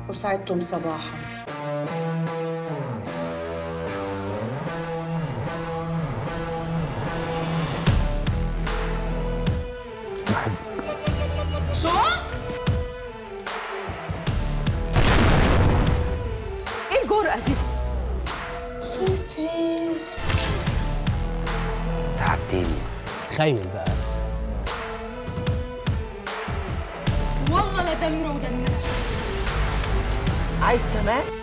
وسعدتم صباحا شو؟ ايه الجرأة دي؟ سربريز تعبتني تخيل بقى والله لدمره ودمره عايز كمان؟